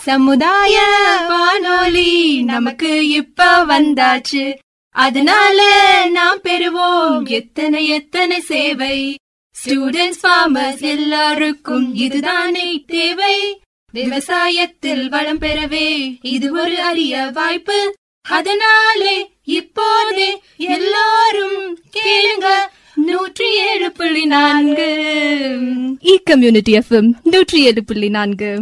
சமுதாய வானொலி நமக்கு இப்ப வந்தாச்சு அதனால நாம் பெறுவோம் எத்தனை எத்தனை சேவை ஸ்டூடெண்ட்ஸ் ஃபார்மர்ஸ் எல்லாருக்கும் இதுதானே தேவை விவசாயத்தில் வளம் பெறவே இது ஒரு அரிய வாய்ப்பு அதனாலே இப்போதே எல்லாரும் கேளுங்க நூற்றி ஏழு புள்ளி நான்கு இ கம்யூனிட்டி எஃப்எம் நூற்றி ஏழு புள்ளி நான்கு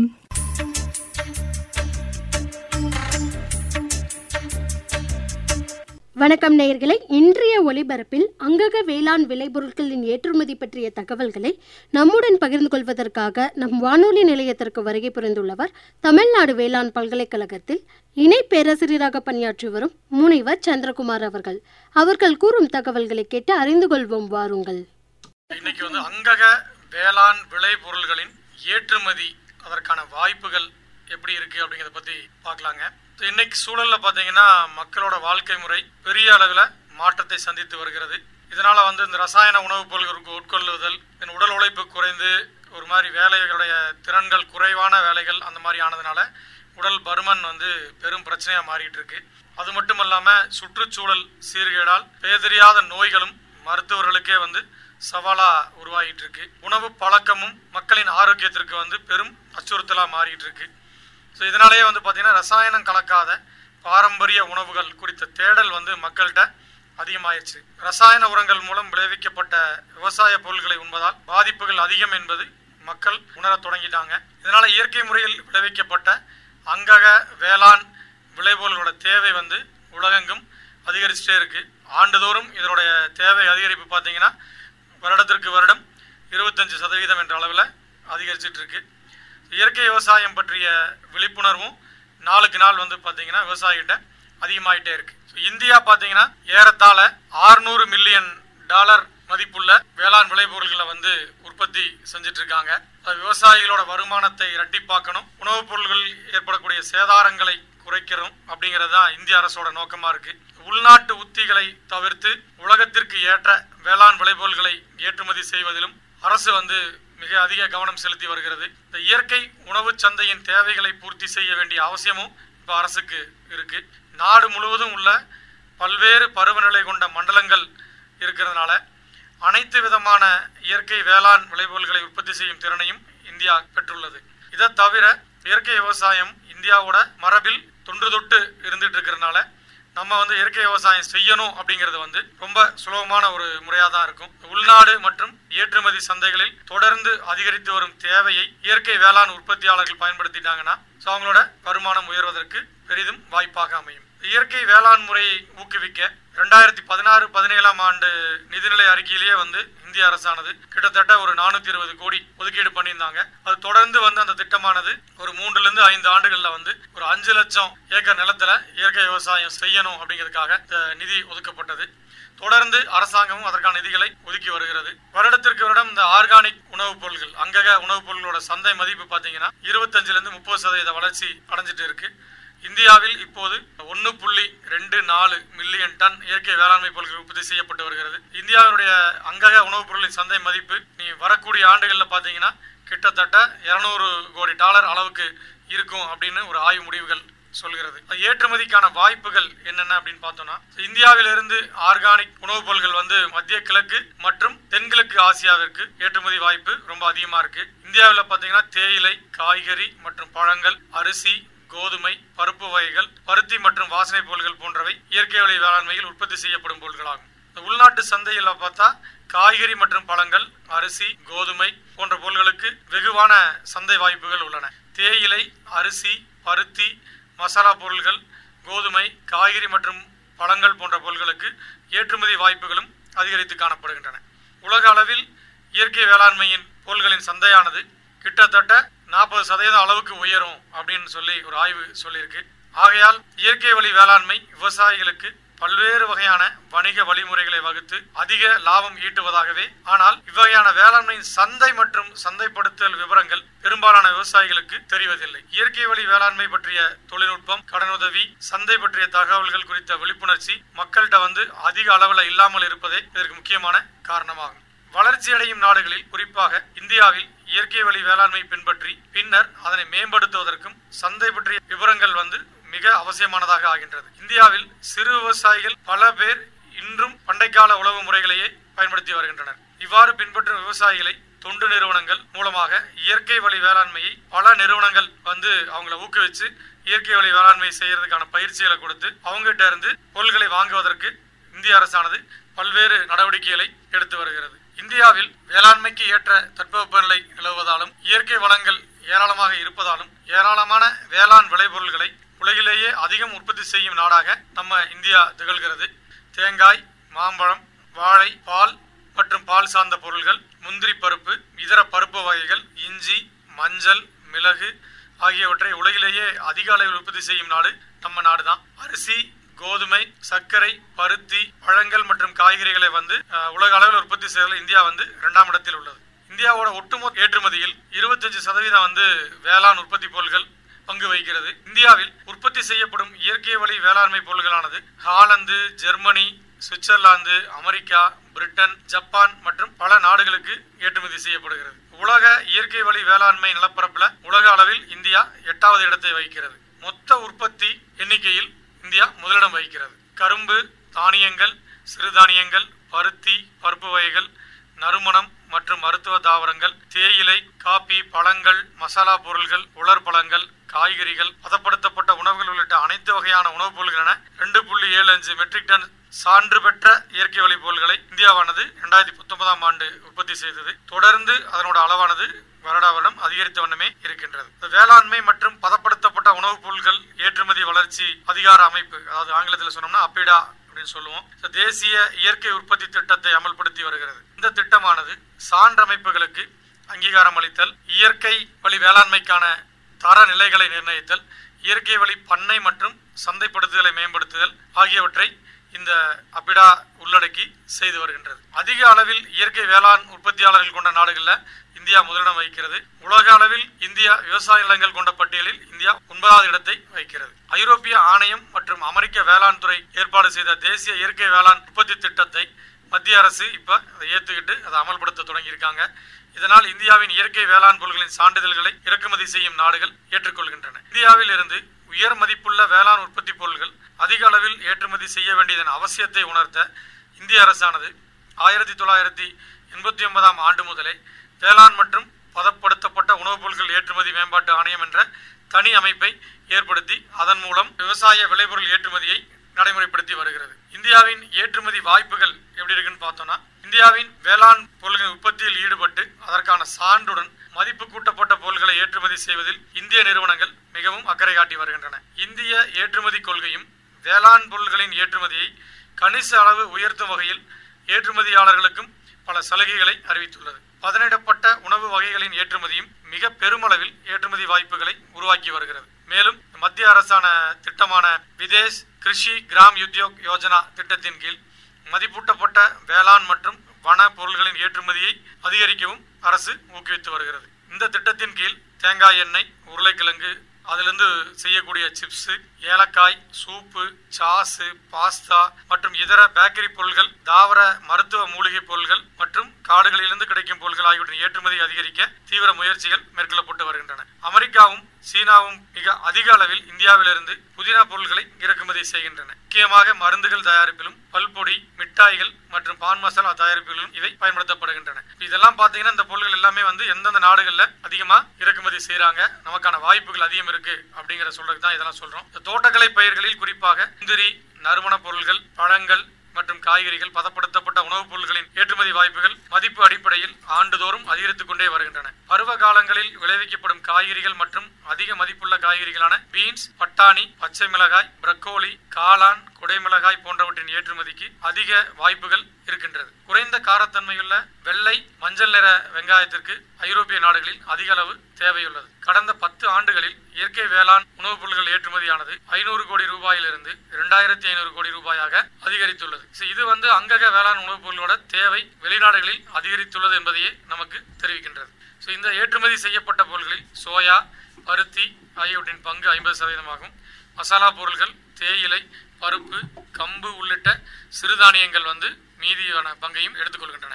வணக்கம் நேயர்களே இன்றைய ஒலிபரப்பில் அங்கக வேளாண் விளைபொருட்களின் ஏற்றுமதி பற்றிய தகவல்களை நம்முடன் பகிர்ந்து கொள்வதற்காக நம் வானொலி நிலையத்திற்கு வருகை புரிந்துள்ளவர் தமிழ்நாடு வேளாண் பல்கலைக்கழகத்தில் இணை பேராசிரியராக பணியாற்றி வரும் முனைவர் சந்திரகுமார் அவர்கள் அவர்கள் கூறும் தகவல்களை கேட்டு அறிந்து கொள்வோம் வாருங்கள் இன்னைக்கு வந்து அங்கக வேளாண் விளைபொருள்களின் ஏற்றுமதி அதற்கான வாய்ப்புகள் எப்படி இருக்கு அப்படிங்கறத பத்தி பார்க்கலாங்க இன்னைக்கு சூழல்ல பாத்தீங்கன்னா மக்களோட வாழ்க்கை முறை பெரிய அளவுல மாற்றத்தை சந்தித்து வருகிறது இதனால வந்து இந்த ரசாயன உணவுப் பொருட்களுக்கு உட்கொள்ளுதல் இந்த உடல் உழைப்பு குறைந்து ஒரு மாதிரி வேலைகளுடைய திறன்கள் குறைவான வேலைகள் அந்த மாதிரி ஆனதுனால உடல் பருமன் வந்து பெரும் பிரச்சனையா மாறிட்டு இருக்கு அது மட்டும் இல்லாம சுற்றுச்சூழல் சீர்கேடால் பேதறியாத நோய்களும் மருத்துவர்களுக்கே வந்து சவாலா உருவாகிட்டு இருக்கு உணவு பழக்கமும் மக்களின் ஆரோக்கியத்திற்கு வந்து பெரும் அச்சுறுத்தலா மாறிட்டு இருக்கு ஸோ இதனாலேயே வந்து பார்த்தீங்கன்னா ரசாயனம் கலக்காத பாரம்பரிய உணவுகள் குறித்த தேடல் வந்து மக்கள்கிட்ட அதிகமாயிருச்சு ரசாயன உரங்கள் மூலம் விளைவிக்கப்பட்ட விவசாய பொருட்களை உண்பதால் பாதிப்புகள் அதிகம் என்பது மக்கள் உணரத் தொடங்கிட்டாங்க இதனால இயற்கை முறையில் விளைவிக்கப்பட்ட அங்கக வேளாண் விளைபொருளோட தேவை வந்து உலகெங்கும் அதிகரிச்சுட்டே இருக்கு ஆண்டுதோறும் இதனுடைய தேவை அதிகரிப்பு பார்த்தீங்கன்னா வருடத்திற்கு வருடம் இருபத்தஞ்சு சதவீதம் என்ற அளவில் அதிகரிச்சிட்டு இருக்கு இயற்கை விவசாயம் பற்றிய விழிப்புணர்வும் நாளுக்கு நாள் வந்து பார்த்தீங்கன்னா விவசாயிகிட்ட அதிகமாயிட்டே இருக்கு So, இந்தியா பார்த்தீங்கன்னா ஏறத்தாழ 600 மில்லியன் டாலர் மதிப்புள்ள வேளாண் விளைபொருள்களை வந்து உற்பத்தி செஞ்சுட்டு இருக்காங்க அது விவசாயிகளோட வருமானத்தை இரட்டிப்பாக்கணும் உணவுப் பொருள்கள் ஏற்படக்கூடிய சேதாரங்களை குறைக்கிறோம் அப்படிங்கிறது தான் இந்திய அரசோட நோக்கமா இருக்கு உள்நாட்டு உத்திகளை தவிர்த்து உலகத்திற்கு ஏற்ற வேளாண் விளைபொருள்களை ஏற்றுமதி செய்வதிலும் அரசு வந்து மிக அதிக கவனம் செலுத்தி வருகிறது இந்த இயற்கை உணவு சந்தையின் தேவைகளை பூர்த்தி செய்ய வேண்டிய அவசியமும் இப்போ அரசுக்கு இருக்கு நாடு முழுவதும் உள்ள பல்வேறு பருவநிலை கொண்ட மண்டலங்கள் இருக்கிறதுனால அனைத்து விதமான இயற்கை வேளாண் விளைபொருள்களை உற்பத்தி செய்யும் திறனையும் இந்தியா பெற்றுள்ளது இதை தவிர இயற்கை விவசாயம் இந்தியாவோட மரபில் தொன்று தொட்டு இருந்துட்டு இருக்கிறதுனால நம்ம வந்து இயற்கை விவசாயம் செய்யணும் அப்படிங்கிறது வந்து ரொம்ப சுலபமான ஒரு முறையாக தான் இருக்கும் உள்நாடு மற்றும் ஏற்றுமதி சந்தைகளில் தொடர்ந்து அதிகரித்து வரும் தேவையை இயற்கை வேளாண் உற்பத்தியாளர்கள் பயன்படுத்திட்டாங்கன்னா ஸோ அவங்களோட வருமானம் உயர்வதற்கு பெரிதும் வாய்ப்பாக அமையும் இயற்கை வேளாண் முறையை ஊக்குவிக்க ரெண்டாயிரத்தி பதினாறு பதினேழாம் ஆண்டு நிதிநிலை அறிக்கையிலேயே வந்து இந்திய அரசானது கிட்டத்தட்ட ஒரு நானூத்தி இருபது கோடி ஒதுக்கீடு பண்ணியிருந்தாங்க அது தொடர்ந்து வந்து அந்த திட்டமானது ஒரு மூன்றுல இருந்து ஐந்து ஆண்டுகள்ல வந்து ஒரு அஞ்சு லட்சம் ஏக்கர் நிலத்துல இயற்கை விவசாயம் செய்யணும் அப்படிங்கிறதுக்காக இந்த நிதி ஒதுக்கப்பட்டது தொடர்ந்து அரசாங்கமும் அதற்கான நிதிகளை ஒதுக்கி வருகிறது வருடத்திற்கு வருடம் இந்த ஆர்கானிக் உணவுப் பொருட்கள் அங்கக உணவுப் பொருட்களோட சந்தை மதிப்பு பாத்தீங்கன்னா இருபத்தஞ்சுல இருந்து முப்பது சதவீத வளர்ச்சி அடைஞ்சிட்டு இருக்கு இந்தியாவில் இப்போது ஒன்று புள்ளி ரெண்டு நாலு மில்லியன் டன் இயற்கை வேளாண்மை பொருட்கள் உற்பத்தி செய்யப்பட்டு வருகிறது இந்தியாவுடைய அங்கக உணவுப் பொருளின் சந்தை மதிப்பு நீ வரக்கூடிய ஆண்டுகளில் பார்த்தீங்கன்னா கிட்டத்தட்ட இருநூறு கோடி டாலர் அளவுக்கு இருக்கும் அப்படின்னு ஒரு ஆய்வு முடிவுகள் சொல்கிறது ஏற்றுமதிக்கான வாய்ப்புகள் என்னென்ன அப்படின்னு பார்த்தோம்னா இந்தியாவிலிருந்து ஆர்கானிக் உணவுப் பொருட்கள் வந்து மத்திய கிழக்கு மற்றும் தென்கிழக்கு ஆசியாவிற்கு ஏற்றுமதி வாய்ப்பு ரொம்ப அதிகமா இருக்கு இந்தியாவில் பார்த்தீங்கன்னா தேயிலை காய்கறி மற்றும் பழங்கள் அரிசி கோதுமை பருப்பு வகைகள் பருத்தி மற்றும் வாசனை பொருட்கள் போன்றவை இயற்கை வழி வேளாண்மையில் உற்பத்தி செய்யப்படும் பொருட்களாகும் இந்த உள்நாட்டு சந்தையில் பார்த்தா காய்கறி மற்றும் பழங்கள் அரிசி கோதுமை போன்ற பொருட்களுக்கு வெகுவான சந்தை வாய்ப்புகள் உள்ளன தேயிலை அரிசி பருத்தி மசாலா பொருட்கள் கோதுமை காய்கறி மற்றும் பழங்கள் போன்ற பொருட்களுக்கு ஏற்றுமதி வாய்ப்புகளும் அதிகரித்து காணப்படுகின்றன உலக அளவில் இயற்கை வேளாண்மையின் பொருட்களின் சந்தையானது கிட்டத்தட்ட நாற்பது சதவீதம் அளவுக்கு உயரும் அப்படின்னு சொல்லி ஒரு ஆய்வு சொல்லியிருக்கு ஆகையால் இயற்கை வழி வேளாண்மை விவசாயிகளுக்கு பல்வேறு வகையான வணிக வழிமுறைகளை வகுத்து அதிக லாபம் ஈட்டுவதாகவே ஆனால் இவ்வகையான வேளாண்மையின் சந்தை மற்றும் சந்தைப்படுத்தல் விவரங்கள் பெரும்பாலான விவசாயிகளுக்கு தெரிவதில்லை இயற்கை வழி வேளாண்மை பற்றிய தொழில்நுட்பம் கடனுதவி சந்தை பற்றிய தகவல்கள் குறித்த விழிப்புணர்ச்சி மக்கள்கிட்ட வந்து அதிக அளவில் இல்லாமல் இருப்பதே இதற்கு முக்கியமான காரணமாகும் வளர்ச்சியடையும் நாடுகளில் குறிப்பாக இந்தியாவில் இயற்கை வழி வேளாண்மை பின்பற்றி பின்னர் அதனை மேம்படுத்துவதற்கும் சந்தை பற்றிய விவரங்கள் வந்து மிக அவசியமானதாக ஆகின்றது இந்தியாவில் சிறு விவசாயிகள் பல பேர் இன்றும் பண்டைக்கால உழவு முறைகளையே பயன்படுத்தி வருகின்றனர் இவ்வாறு பின்பற்றும் விவசாயிகளை தொண்டு நிறுவனங்கள் மூலமாக இயற்கை வழி வேளாண்மையை பல நிறுவனங்கள் வந்து அவங்கள ஊக்குவிச்சு இயற்கை வழி வேளாண்மை செய்யறதுக்கான பயிற்சிகளை கொடுத்து அவங்ககிட்ட இருந்து பொருட்களை வாங்குவதற்கு இந்திய அரசானது பல்வேறு நடவடிக்கைகளை எடுத்து வருகிறது இந்தியாவில் வேளாண்மைக்கு ஏற்ற தட்பவெப்பநிலை நிலவுவதாலும் இயற்கை வளங்கள் ஏராளமாக இருப்பதாலும் ஏராளமான வேளாண் விளைபொருள்களை உலகிலேயே அதிகம் உற்பத்தி செய்யும் நாடாக நம்ம இந்தியா திகழ்கிறது தேங்காய் மாம்பழம் வாழை பால் மற்றும் பால் சார்ந்த பொருள்கள் முந்திரி பருப்பு இதர பருப்பு வகைகள் இஞ்சி மஞ்சள் மிளகு ஆகியவற்றை உலகிலேயே அதிக அளவில் உற்பத்தி செய்யும் நாடு நம்ம நாடு தான் அரிசி கோதுமை சர்க்கரை பருத்தி பழங்கள் மற்றும் காய்கறிகளை வந்து அஹ், உலக அளவில் உற்பத்தி செய்வதில் இந்தியா வந்து இரண்டாம் இடத்தில் உள்ளது இந்தியாவோட ஒட்டுமொத்த ஏற்றுமதியில் இருபத்தஞ்சு சதவீதம் வந்து வேளாண் உற்பத்தி பொருட்கள் பங்கு வகிக்கிறது இந்தியாவில் உற்பத்தி செய்யப்படும் இயற்கை வழி வேளாண்மை பொருட்களானது Holland Germany Switzerland America Britain Japan மற்றும் பல நாடுகளுக்கு ஏற்றுமதி செய்யப்படுகிறது உலக இயற்கை வழி வேளாண்மை நிலப்பரப்புல உலக அளவில் இந்தியா எட்டாவது இடத்தை வகிக்கிறது மொத்த உற்பத்தி எண்ணிக்கையில் இந்தியா முதலிடம் வகிக்கிறது கரும்பு தானியங்கள் சிறுதானியங்கள் பருத்தி பருப்பு வகைகள் நறுமணம் மற்றும் மருத்துவ தாவரங்கள் தேயிலை காபி பழங்கள் மசாலா பொருள்கள் உலர் பழங்கள் காய்கறிகள் பதப்படுத்தப்பட்ட உணவுகள் உள்ளிட்ட அனைத்து வகையான உணவுப் பொருள்கள் என ரெண்டு புள்ளி ஏழு அஞ்சு மெட்ரிக் டன் சான்று பெற்ற இயற்கை வழி பொருட்களை இந்தியாவானது இரண்டாயிரத்தி பத்தொன்பதாம் ஆண்டு உற்பத்தி செய்தது தொடர்ந்து அதனோட அளவானது வருடா வருடம் அதிகரித்த வண்ணமே இருக்கின்றது இந்த வேளாண்மை மற்றும் பதப்படுத்தப்பட்ட உணவுப் பொருட்கள் ஏற்றுமதி வளர்ச்சி அதிகார அமைப்பு அதாவது ஆங்கிலத்தில் சொன்னோம்னா அப்பிடா அப்படின்னு சொல்லுவோம் இந்த தேசிய இயற்கை உற்பத்தி திட்டத்தை அமல்படுத்தி வருகிறது இந்த திட்டமானது சான்றமைப்புகளுக்கு அங்கீகாரம் அளித்தல் இயற்கை வழி வேளாண்மைக்கான தர நிலைகளை நிர்ணயித்தல் இயற்கை வழி பண்ணை மற்றும் சந்தைப்படுத்துதலை மேம்படுத்துதல் ஆகியவற்றை இந்த அபிடா உள்ளடக்கி செய்து வருகின்றது அதிக அளவில் இயற்கை வேளாண் உற்பத்தியாளர்கள் கொண்ட நாடுகளில் இந்தியா முதலிடம் வகிக்கிறது உலக அளவில் இந்தியா விவசாய நிலங்கள் கொண்ட பட்டியலில் இந்தியா ஒன்பதாவது இடத்தை வகிக்கிறது ஐரோப்பிய ஆணையம் மற்றும் அமெரிக்க வேளாண் துறை ஏற்பாடு செய்த தேசிய இயற்கை வேளாண் உற்பத்தி திட்டத்தை மத்திய அரசு இப்ப அதை ஏத்துக்கிட்டு அதை அமல்படுத்த தொடங்கியிருக்காங்க இதனால் இந்தியாவின் இயற்கை வேளாண் பொருட்களின் சான்றிதழ்களை இறக்குமதி செய்யும் நாடுகள் ஏற்றுக்கொள்கின்றன இந்தியாவில் இருந்து உயர் மதிப்புள்ள வேளாண் உற்பத்தி பொருட்கள் அதிக அளவில் ஏற்றுமதி செய்ய வேண்டியதன் அவசியத்தை உணர்த்த இந்திய அரசானது ஆயிரத்தி தொள்ளாயிரத்தி எண்பத்தி ஒன்பதாம் ஆண்டு முதலே வேளாண் மற்றும் பதப்படுத்தப்பட்ட உணவுப் பொருட்கள் ஏற்றுமதி மேம்பாட்டு ஆணையம் என்ற தனி அமைப்பை ஏற்படுத்தி அதன் மூலம் விவசாய விளைபொருள் ஏற்றுமதியை நடைமுறைப்படுத்தி வருகிறது இந்தியாவின் ஏற்றுமதி வாய்ப்புகள் எப்படி இருக்குன்னு பார்த்தோம்னா இந்தியாவின் வேளாண் பொருட்களின் உற்பத்தியில் ஈடுபட்டு அதற்கான சான்றுடன் மதிப்பு கூட்டப்பட்ட பொருட்களை ஏற்றுமதி செய்வதில் இந்திய நிறுவனங்கள் மிகவும் அக்கறை காட்டி வருகின்றன இந்திய ஏற்றுமதி கொள்கையும் வேளாண் பொருட்களின் ஏற்றுமதியை கணிச அளவு உயர்த்தும் வகையில் ஏற்றுமதியாளர்களுக்கும் பல சலுகைகளை அறிவித்துள்ளது பதனிடப்பட்ட உணவு வகைகளின் ஏற்றுமதியும் மிக பெருமளவில் ஏற்றுமதி வாய்ப்புகளை உருவாக்கி வருகிறது மேலும் மத்திய அரசான திட்டமான விதேஷ் கிருஷி கிராம் உத்யோக் யோஜனா திட்டத்தின் கீழ் மதிப்பூட்டப்பட்ட வேளாண் மற்றும் வன பொருள்களின் ஏற்றுமதியை அதிகரிக்கவும் அரசு ஊக்குவித்து வருகிறது இந்த திட்டத்தின் கீழ் தேங்காய் எண்ணெய் உருளைக்கிழங்கு அதிலிருந்து செய்யக்கூடிய சிப்ஸ் ஏலக்காய் சூப்பு சாஸு பாஸ்தா மற்றும் இதர பேக்கரி பொருட்கள் தாவர மருத்துவ மூலிகை பொருட்கள் மற்றும் காடுகளிலிருந்து கிடைக்கும் பொருட்கள் ஆகியவற்றின் ஏற்றுமதி அதிகரிக்க தீவிர முயற்சிகள் மேற்கொள்ளப்பட்டு வருகின்றன அமெரிக்காவும் சீனாவும் மிக அதிக அளவில் இந்தியாவிலிருந்து புதினா பொருட்களை இறக்குமதி செய்கின்றன முக்கியமாக மருந்துகள் தயாரிப்பிலும் பல்பொடி மிட்டாய்கள் மற்றும் பான் மசாலா தயாரிப்பிலும் இவை பயன்படுத்தப்படுகின்றன இதெல்லாம் பாத்தீங்கன்னா இந்த பொருட்கள் எல்லாமே வந்து எந்தெந்த நாடுகள்ல அதிகமா இறக்குமதி செய்யறாங்க நமக்கான வாய்ப்புகள் அதிகம் இருக்கு அப்படிங்கிற சொல்றதுக்கு தான் இதெல்லாம் சொல்றோம் இந்த தோட்டக்கலை பயிர்களில் குறிப்பாக முந்திரி நறுமண பொருட்கள் பழங்கள் மற்றும் காய்கறிகள் பதப்படுத்தப்பட்ட உணவுப் பொருட்களின் ஏற்றுமதி வாய்ப்புகள் மதிப்பு அடிப்படையில் ஆண்டுதோறும் அதிகரித்துக் கொண்டே வருகின்றன பருவ காலங்களில் விளைவிக்கப்படும் காய்கறிகள் மற்றும் அதிக மதிப்புள்ள காய்கறிகளான பீன்ஸ் பட்டாணி பச்சை மிளகாய் பிரக்கோலி காளான் குடைமிளகாய் போன்றவற்றின் ஏற்றுமதிக்கு அதிக வாய்ப்புகள் இருக்கின்றது குறைந்த காரத்தன்மையுள்ள வெள்ளை மஞ்சள் நிற வெங்காயத்திற்கு ஐரோப்பிய நாடுகளில் அதிக அளவு தேவையுள்ளது கடந்த பத்து ஆண்டுகளில் இயற்கை வேளாண் உணவுப் பொருட்கள் ஏற்றுமதியானது ஐநூறு கோடி ரூபாயிலிருந்து இரண்டாயிரத்தி ஐநூறு கோடி ரூபாயாக அதிகரித்துள்ளது So, இது வந்து அங்கக வேளாண் உணவுப் பொருளோட தேவை வெளிநாடுகளில் அதிகரித்துள்ளது என்பதையே நமக்கு தெரிவிக்கின்றது ஸோ இந்த ஏற்றுமதி செய்யப்பட்ட பொருட்களில் சோயா பருத்தி ஆகியவற்றின் பங்கு ஐம்பது சதவீதமாகும் மசாலா பொருட்கள் தேயிலை பருப்பு கம்பு உள்ளிட்ட சிறுதானியங்கள் வந்து மீதியான பங்கையும் எடுத்துக்கொள்கின்றன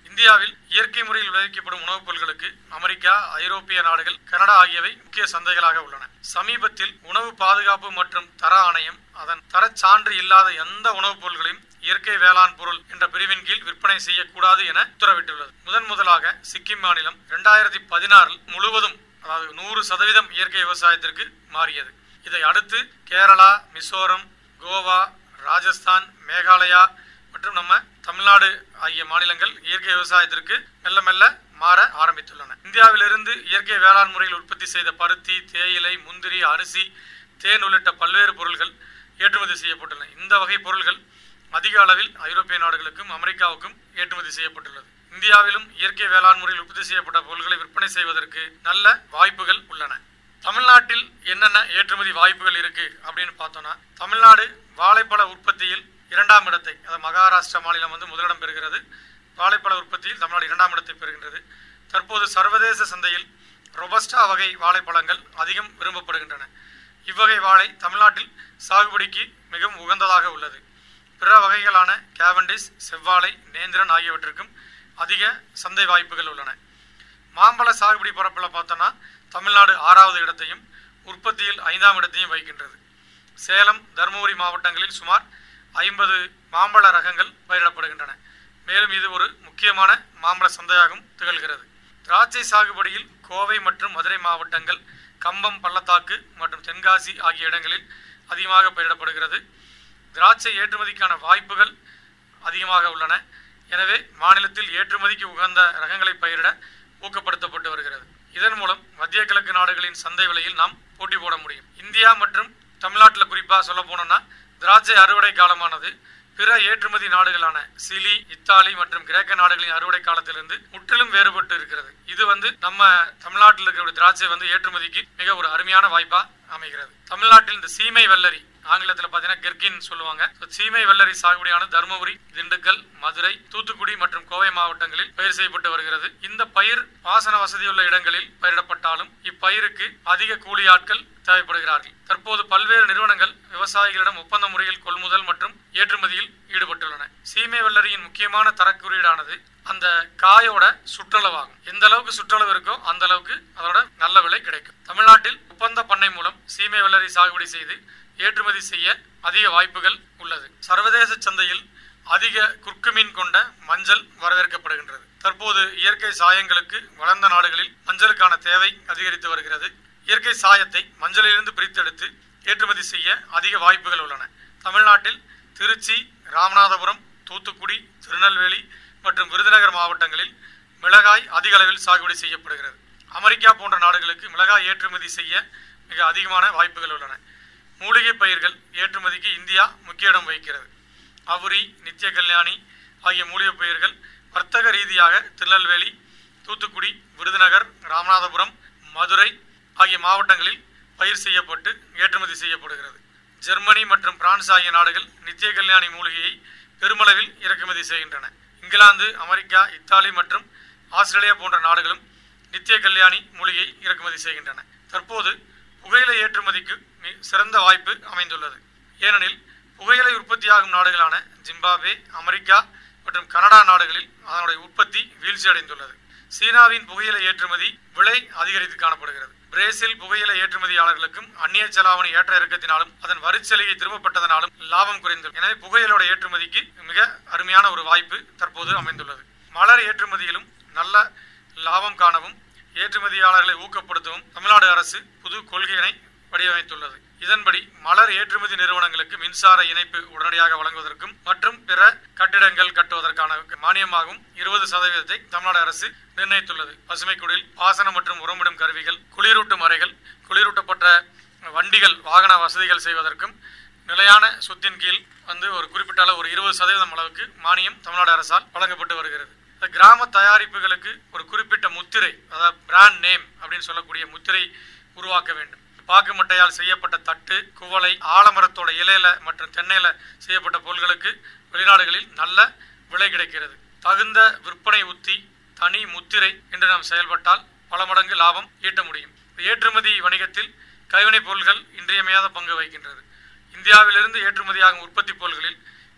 இந்தியாவில் இயற்கை முறையில் விளைவிக்கப்படும் உணவுப் பொருட்களுக்கு அமெரிக்கா ஐரோப்பிய நாடுகள் கனடா ஆகியவை முக்கிய சந்தைகளாக உள்ளன சமீபத்தில் உணவு பாதுகாப்பு மற்றும் தர ஆணையம் அதன் தரச் சான்று இல்லாத எந்த உணவுப் பொருட்களையும் இயற்கை வேளாண் பொருள் என்ற பிரிவின் கீழ் விற்பனை செய்யக்கூடாது என உத்தரவிட்டுள்ளது முதன் முதலாக சிக்கிம் மாநிலம் இரண்டாயிரத்தி பதினாறில் முழுவதும் அதாவது நூறு சதவீதம் இயற்கை விவசாயத்திற்கு மாறியது இதை அடுத்து கேரளா மிசோரம் கோவா ராஜஸ்தான் மேகாலயா மற்றும் நம்ம தமிழ்நாடு ஆகிய மாநிலங்கள் இயற்கை விவசாயத்திற்கு மெல்ல மெல்ல மாற ஆரம்பித்துள்ளன இந்தியாவிலிருந்து இயற்கை வேளாண் முறையில் உற்பத்தி செய்த பருத்தி தேயிலை முந்திரி அரிசி தேன் உள்ளிட்ட பல்வேறு பொருட்கள் ஏற்றுமதி செய்யப்பட்டுள்ளன இந்த வகை பொருட்கள் அதிக அளவில் ஐரோப்பிய நாடுகளுக்கும் அமெரிக்காவுக்கும் ஏற்றுமதி செய்யப்பட்டுள்ளது இந்தியாவிலும் இயற்கை வேளாண் முறையில் உற்பத்தி செய்யப்பட்ட பொருட்களை விற்பனை செய்வதற்கு நல்ல வாய்ப்புகள் உள்ளன தமிழ்நாட்டில் என்னென்ன ஏற்றுமதி வாய்ப்புகள் இருக்கு அப்படின்னு பார்த்தோம்னா தமிழ்நாடு வாழைப்பழ உற்பத்தியில் இரண்டாம் இடத்தை அதாவது மகாராஷ்டிரா மாநிலம் வந்து முதலிடம் பெறுகிறது வாழைப்பழ உற்பத்தியில் தமிழ்நாடு இரண்டாம் இடத்தை பெறுகின்றது தற்போது சர்வதேச சந்தையில் ரொபஸ்டா வகை வாழைப்பழங்கள் அதிகம் விரும்பப்படுகின்றன இவ்வகை வாழை தமிழ்நாட்டில் சாகுபடிக்கு மிகவும் உகந்ததாக உள்ளது பிற வகைகளான கேவண்டிஸ் செவ்வாழை நேந்திரன் ஆகியவற்றிற்கும் அதிக சந்தை வாய்ப்புகள் உள்ளன மாம்பழ சாகுபடி பரப்பில் பார்த்தோன்னா தமிழ்நாடு ஆறாவது இடத்தையும் உற்பத்தியில் ஐந்தாம் இடத்தையும் வகிக்கின்றது சேலம் தருமபுரி மாவட்டங்களில் சுமார் ஐம்பது மாம்பழ ரகங்கள் பயிரிடப்படுகின்றன மேலும் இது ஒரு முக்கியமான மாம்பழ சந்தையாகவும் திகழ்கிறது திராட்சை சாகுபடியில் கோவை மற்றும் மதுரை மாவட்டங்கள் கம்பம் பள்ளத்தாக்கு மற்றும் தென்காசி ஆகிய இடங்களில் அதிகமாக பயிரிடப்படுகிறது திராட்சை ஏற்றுமதிக்கான வாய்ப்புகள் அதிகமாக உள்ளன எனவே மாநிலத்தில் ஏற்றுமதிக்கு உகந்த ரகங்களை பயிரிட ஊக்கப்படுத்தப்பட்டு வருகிறது இதன் மூலம் மத்திய கிழக்கு நாடுகளின் சந்தை விலையில் நாம் போட்டி போட முடியும் இந்தியா மற்றும் தமிழ்நாட்டில் குறிப்பாக சொல்ல போனோம்னா திராட்சை அறுவடை காலமானது பிற ஏற்றுமதி நாடுகளான சிலி இத்தாலி மற்றும் கிரேக்க நாடுகளின் அறுவடை காலத்திலிருந்து முற்றிலும் வேறுபட்டு இருக்கிறது இது வந்து நம்ம தமிழ்நாட்டில் இருக்கிற திராட்சை வந்து ஏற்றுமதிக்கு மிக ஒரு அருமையான வாய்ப்பா அமைகிறது தமிழ்நாட்டில் இந்த சீமை வெள்ளரி ஆங்கிலத்தில் பார்த்தீங்கன்னா கெர்கின் சொல்லுவாங்க So, சீமை வெள்ளரி சாகுபடியான தருமபுரி திண்டுக்கல் மதுரை தூத்துக்குடி மற்றும் கோவை மாவட்டங்களில் பயிர் செய்யப்பட்டு வருகிறது இந்த பயிர் பாசன வசதியுள்ள இடங்களில் பயிரிடப்பட்டாலும் இப்பயிருக்கு அதிக கூலி ஆட்கள் தேவைப்படுகிறார்கள் தற்போது பல்வேறு நிறுவனங்கள் விவசாயிகளிடம் ஒப்பந்த முறையில் கொள்முதல் மற்றும் ஏற்றுமதியில் ஈடுபட்டுள்ளன சீமை வெள்ளரியின் முக்கியமான தரக்குறியீடானது அந்த காயோட சுற்றளவாகும் எந்த அளவுக்கு சுற்றளவு இருக்கோ அந்த அளவுக்கு அதோட நல்ல விலை கிடைக்கும் தமிழ்நாட்டில் ஒப்பந்த பண்ணை மூலம் சீமை வெள்ளரி சாகுபடி செய்து ஏற்றுமதி செய்ய அதிக வாய்ப்புகள் உள்ளது சர்வதேச சந்தையில் அதிக குர்க்குமீன் கொண்ட மஞ்சள் வரவேற்கப்படுகின்றது தற்போது இயற்கை சாயங்களுக்கு வளர்ந்த நாடுகளில் மஞ்சளுக்கான தேவை அதிகரித்து வருகிறது இயற்கை சாயத்தை மஞ்சளிலிருந்து பிரித்தெடுத்து ஏற்றுமதி செய்ய அதிக வாய்ப்புகள் உள்ளன தமிழ்நாட்டில் திருச்சி ராமநாதபுரம் தூத்துக்குடி திருநெல்வேலி மற்றும் விருதுநகர் மாவட்டங்களில் மிளகாய் அதிக அளவில் சாகுபடி செய்யப்படுகிறது அமெரிக்கா போன்ற நாடுகளுக்கு மிளகாய் ஏற்றுமதி செய்ய மிக அதிகமான வாய்ப்புகள் உள்ளன மூலிகை பயிர்கள் ஏற்றுமதிக்கு இந்தியா முக்கிய இடம் வகிக்கிறது அவுரி நித்திய கல்யாணி ஆகிய மூலிகை பயிர்கள் வர்த்தக ரீதியாக திருநெல்வேலி தூத்துக்குடி விருதுநகர் ராமநாதபுரம் மதுரை ஆகிய மாவட்டங்களில் பயிர் செய்யப்பட்டு ஏற்றுமதி செய்யப்படுகிறது ஜெர்மனி மற்றும் பிரான்ஸ் ஆகிய நாடுகள் நித்திய கல்யாணி மூலிகையை பெருமளவில் இறக்குமதி செய்கின்றன இங்கிலாந்து அமெரிக்கா இத்தாலி மற்றும் ஆஸ்திரேலியா போன்ற நாடுகளும் நித்திய கல்யாணி மூலிகை இறக்குமதி செய்கின்றன தற்போது புகையிலை ஏற்றுமதிக்கு மி- சிறந்த வாய்ப்பு அமைந்துள்ளது ஏனெனில் புகையிலை உற்பத்தியாகும் நாடுகளான ஜிம்பாப்வே அமெரிக்கா மற்றும் கனடா நாடுகளில் அதனுடைய உற்பத்தி வீழ்ச்சி அடைந்துள்ளது சீனாவின் புகையிலை ஏற்றுமதி விலை அதிகரித்து காணப்படுகிறது பிரேசில் புகையிலை ஏற்றுமதியாளர்களுக்கும் அந்நிய செலாவணி ஏற்ற இறக்கத்தினாலும் அதன் வரிச்சலுகை திரும்பப்பட்டதனாலும் லாபம் குறைந்துள்ளது எனவே புகையிலோட ஏற்றுமதிக்கு மிக அருமையான ஒரு வாய்ப்பு தற்போது அமைந்துள்ளது மலர் ஏற்றுமதியிலும் நல்ல லாபம் காணவும் ஏற்றுமதியாளர்களை ஊக்கப்படுத்தவும் தமிழ்நாடு அரசு புது கொள்கையினை வடிவமைத்துள்ளது இதன்படி மலர் ஏற்றுமதி நிறுவனங்களுக்கு மின்சார இணைப்பு உடனடியாக வழங்குவதற்கும் மற்றும் பிற கட்டிடங்கள் கட்டுவதற்கான மானியமாகவும் இருபது சதவீதத்தை தமிழ்நாடு அரசு நிர்ணயித்துள்ளது பசுமை குடில் பாசனம் மற்றும் உரமிடும் கருவிகள் குளிரூட்டும் அறைகள் குளிரூட்டப்பட்ட வண்டிகள் வாகன வசதிகள் செய்வதற்கும் நிலையான சொத்தின் கீழ் வந்து ஒரு குறிப்பிட்ட அளவு ஒரு இருபது சதவீதம் அளவுக்கு மானியம் தமிழ்நாடு அரசால் வழங்கப்பட்டு வருகிறது இந்த கிராம தயாரிப்புகளுக்கு ஒரு குறிப்பிட்ட முத்திரை அதாவது பிராண்ட் நேம் அப்படின்னு சொல்லக்கூடிய முத்திரை உருவாக்க வேண்டும் பாக்கு மட்டையால் செய்யப்பட்ட தட்டு குவளை ஆலமரத்தோட இலையில மற்றும் தென்னையில செய்யப்பட்ட பொருட்களுக்கு வெளிநாடுகளில் நல்ல விலை கிடைக்கிறது தகுந்த விற்பனை உத்தி தனி முத்திரை என்று நாம் செயல்பட்டால் பல மடங்கு லாபம் ஈட்ட முடியும் ஏற்றுமதி வணிகத்தில் கைவினைப் பொருட்கள் இன்றியமையாத பங்கு வகிக்கின்றது இந்தியாவிலிருந்து ஏற்றுமதியாகும் உற்பத்தி பொருட்களில்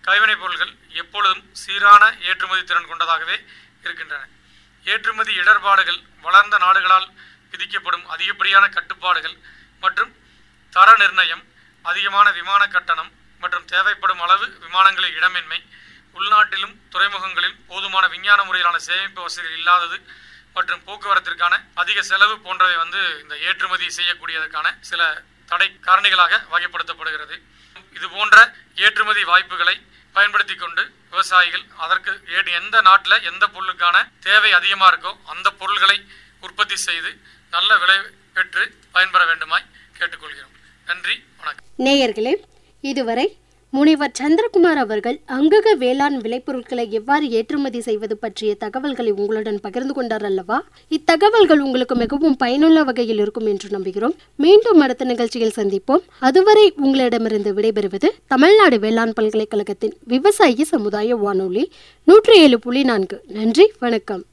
கைவினைப் பொருட்கள் எப்பொழுதும் சீரான ஏற்றுமதி திறன் கொண்டதாகவே இருக்கின்றன ஏற்றுமதி இடர்பாடுகள் வளர்ந்த நாடுகளால் விதிக்கப்படும் அதிகப்படியான கட்டுப்பாடுகள் மற்றும் தர நிர்ணயம் அதிகமான விமான கட்டணம் மற்றும் தேவைப்படும் அளவு விமானங்களில் இடமின்மை உள்நாட்டிலும் துறைமுகங்களில் போதுமான விஞ்ஞான முறையிலான சேமிப்பு வசதிகள் இல்லாதது மற்றும் போக்குவரத்திற்கான அதிக செலவு போன்றவை வந்து இந்த ஏற்றுமதி செய்யக்கூடியதற்கான சில தடை காரணிகளாக வகைப்படுத்தப்படுகிறது இது போன்ற ஏற்றுமதி வாய்ப்புகளை பயன்படுத்தி கொண்டு விவசாயிகள் அதற்கு ஏ- எந்த நாட்டில் எந்த பொருளுக்கான தேவை அதிகமாக இருக்கோ அந்த பொருள்களை உற்பத்தி செய்து நல்ல விலை பெற்று பயன்பெற வேண்டுமாய் கேட்டுக்கொள்கிறோம் நன்றி வணக்கம் நேயர்களே இதுவரை முனைவர் சந்திரகுமார் அவர்கள் அங்கக வேளாண் விளைபொருட்களை எவ்வாறு ஏற்றுமதி செய்வது பற்றிய தகவல்களை உங்களுடன் பகிர்ந்து கொண்டார் அல்லவா இத்தகவல்கள் உங்களுக்கு மிகவும் பயனுள்ள வகையில் இருக்கும் என்று நம்புகிறோம் மீண்டும் அடுத்த நிகழ்ச்சியில் சந்திப்போம் அதுவரை உங்களிடமிருந்து விடைபெறுவது தமிழ்நாடு வேளாண் பல்கலைக்கழகத்தின் விவசாயி சமுதாய வானொலி நூற்றி ஏழு புள்ளி நான்கு நன்றி வணக்கம்